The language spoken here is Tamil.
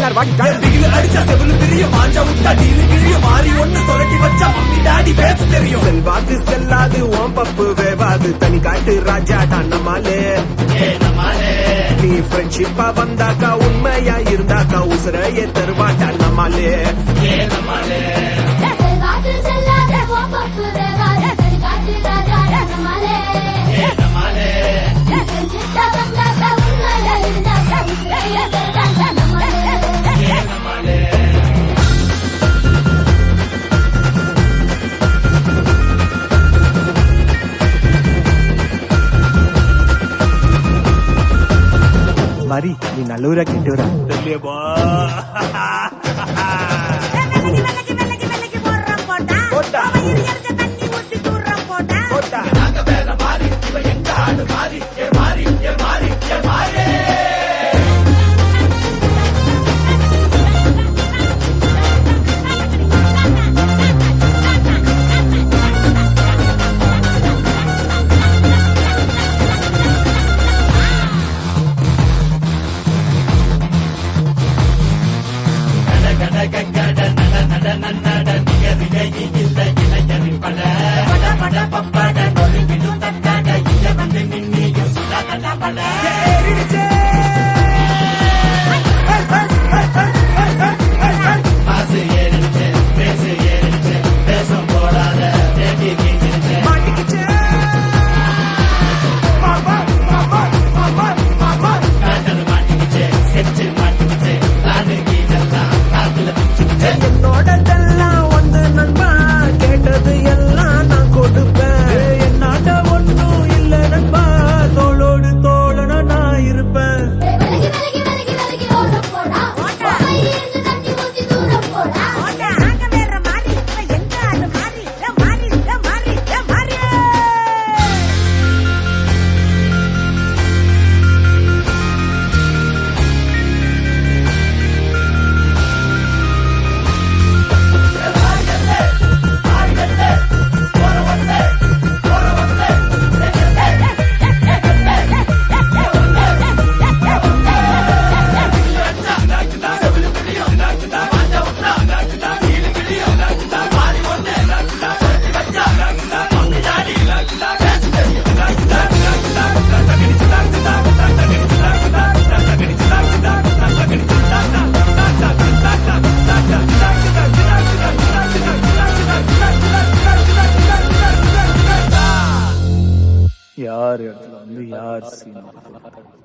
சார் வாடி டிகிரி அடிச்சா செவிலு தெரியும் மாஞ்சா விட்டா டீலு கிழியும் மாறி ஒண்ணு சொலட்டி வச்சா மம்மி டாடி பேச தெரியும் செல்வாக்கு செல்லாது ஓம் பப்பு வேவாது தனி காட்டு ராஜா நம்மாலே நீ ஃப்ரெண்ட்ஷிப்பா வந்தாக்கா உண்மையா இருந்தாக்கா உசுரையே தருவாட்டா நம்மாலே செல்வாக்கு செல்லாத கோபப்பு வேகாத காட்டு ராஜா நம்மாலே சித்த வந்தாக்க உண்மையா இருந்தாக்க உண்மையா இருந்தாக்க நம்மாலே மரி நீ நல்லூரா கேட்டு வர வெள்ளக்கி வெள்ளக்கி வெள்ளக்கி வெள்ளக்கி போடுறோம் போட்டா போட்டா. அவன் இரியர்க்க தண்ணி ஊத்தி தூர்றோம் போட்டா போட்டா என்னோடதெல்லாம் வந்து நண்பா கேட்டது எல்லாம் நான் கொடுப்பேன் என்னாட்ட ஒண்ணும் இல்ல நண்பா தோளோடு தோழனா நான் இருப்பேன் விலகி விலகி விலகி விலகி ஓரம் போடா இருந்து தண்ணி ஊத்தி தூரம் போடா போட்டா ஆங்க வேற மாறி இவன் எங்க ஆளு மாறி ஏ மாறி ஏ மாறி ஏ மாறி யார் இடத்துல வந்து யார் சீன்